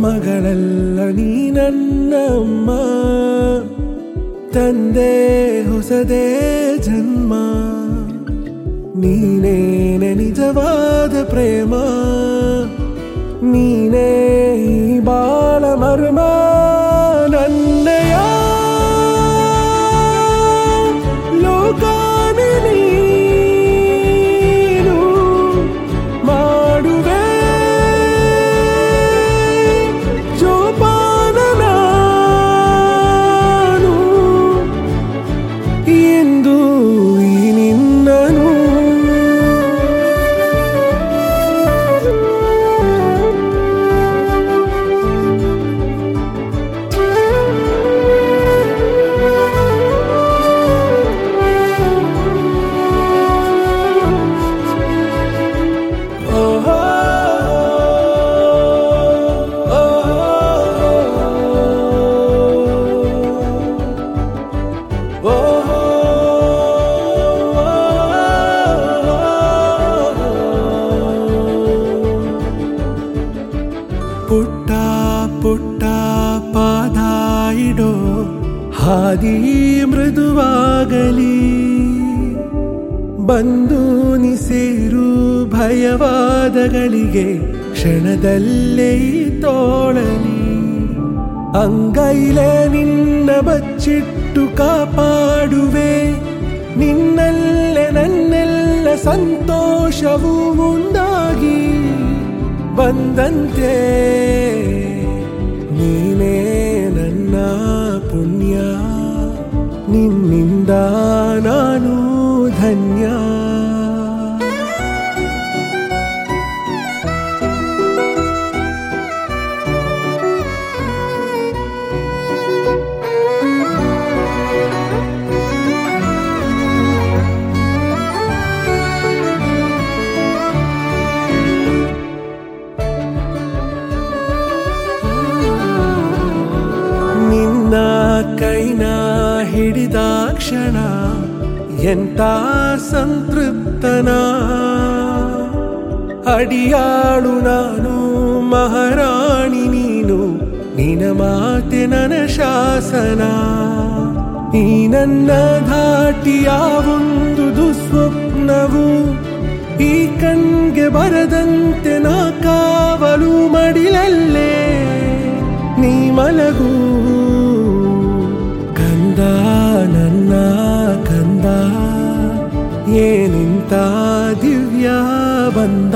ಮಗಳಲ್ಲ ನೀ ನನ್ನ ಅಮ್ಮ ತಂದೆ ಹೊಸದೇ ಜನ್ಮ ನೀನೇನೆ ನಿಜವಾದ ಪ್ರೇಮ ನೀನೇ ಈ ಬಾಳ ಮರ್ಮ ನನ್ನಯ ಲೋಕಾನೆ ನೀನು ಮಾಡುವೆ ಜೋಪಾನ ನಾನು ಎಂದು ಈ ನಿನ್ನನು ಓಹೋ ಪುಟ್ಟ ಪುಟ್ಟ ಪಾದ ಇಡೋ ಹಾದಿ ಮೃದುವಾಗಲಿ ಬಂದು ನಿ ಸೇರು ಭಯವಾದಗಳಿಗೆ ಕ್ಷಣದಲ್ಲೇ ತೋಳಲಿ ಅಂಗೈಲೆ ನಿನ್ನ ಬಚ್ಚಿಟ್ಟು ಕಾಪಾಡುವೆ ನಿನ್ನಲ್ಲೇ ನನ್ನೆಲ್ಲ ಸಂತೋಷವು ಮುಂದಾಗಿ ಬಂದಂತೆ ನೀನೇ ನನ್ನ ಪುಣ್ಯ ನಿನ್ನಿಂದ ನಾನು ಧನ್ಯ ನಿನ್ನ ಕೈನ ಹಿಡಿದ ಕ್ಷಣ ಎಂತ ಸಂತೃಪ್ತನ ಅಡಿಯಾಳು ನಾನು ಮಹಾರಾಣಿ ನೀನು ನಿನ ಮಾತೆ ನನ್ನ ಶಾಸನ ಈ ನನ್ನ ಧಾಟಿಯ ಒಂದು ದುಸ್ವಪ್ನವು ಈ ಕಣ್ಗೆ ಬರದಂತೆ ನಾ ಕಾವಲು ಮಡಿಲಲ್ಲೇ ನೀ ಮಲಗು ಕಂದ ನನ್ನ ಕಂದ ಏನಿಂತ ದಿವ್ಯ ಬಂದ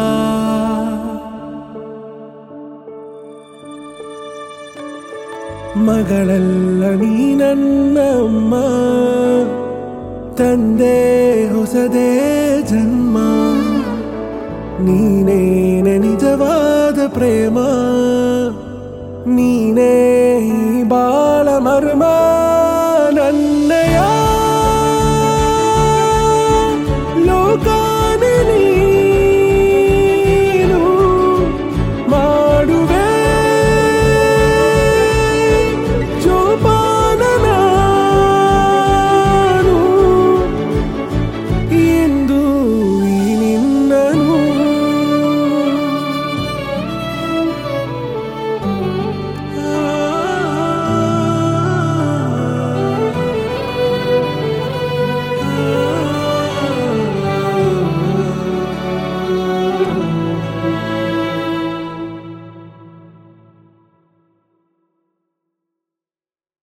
ಮಗಳಲ್ಲ ನೀ ನನ್ನ ಅಮ್ಮ ತಂದೆ ಹೊಸದೇ ಜನ್ಮ ನೀನೇನೆ ನಿಜವಾದ ಪ್ರೇಮ ನೀನೇ ಈ ಬಾಳ ಮರ್ಮ